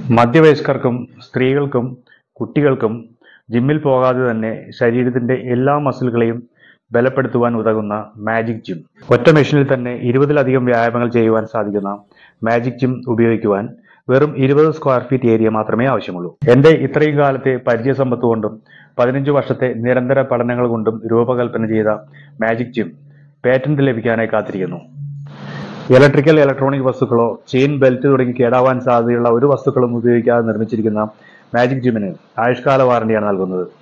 മധ്യവയസ്കർക്കും സ്ത്രീകൾക്കും കുട്ടികൾക്കും ജിമ്മിൽ പോകാതെ തന്നെ ശരീരത്തിന്റെ എല്ലാ മസിലുകളെയും ബലപ്പെടുത്തുവാൻ ഉതകുന്ന മാജിക് ജിം ഒറ്റ മെഷീനിൽ തന്നെ ഇരുപതിലധികം വ്യായാമങ്ങൾ ചെയ്യുവാൻ സാധിക്കുന്ന മാജിക് ജിം ഉപയോഗിക്കുവാൻ വെറും ഇരുപത് സ്ക്വയർ ഫീറ്റ് ഏരിയ മാത്രമേ ആവശ്യമുള്ളൂ എന്റെ ഇത്രയും കാലത്തെ പരിചയസമ്പത്ത് കൊണ്ടും പതിനഞ്ച് വർഷത്തെ നിരന്തര പഠനങ്ങൾ കൊണ്ടും രൂപകൽപ്പന ചെയ്ത മാജിക് ജിം പേറ്റന്റ് ലഭിക്കാനായി കാത്തിരിക്കുന്നു ഇലക്ട്രിക്കൽ ഇലക്ട്രോണിക് വസ്തുക്കളോ ചെയിൻ ബെൽറ്റ് തുടങ്ങി കേടാവാൻ സാധ്യതയുള്ള ഒരു വസ്തുക്കളും ഉപയോഗിക്കാതെ നിർമ്മിച്ചിരിക്കുന്ന മാജിക് ജിമ്മിന് ആയുഷ്കാല വാറണ്ടിയാണ് നൽകുന്നത്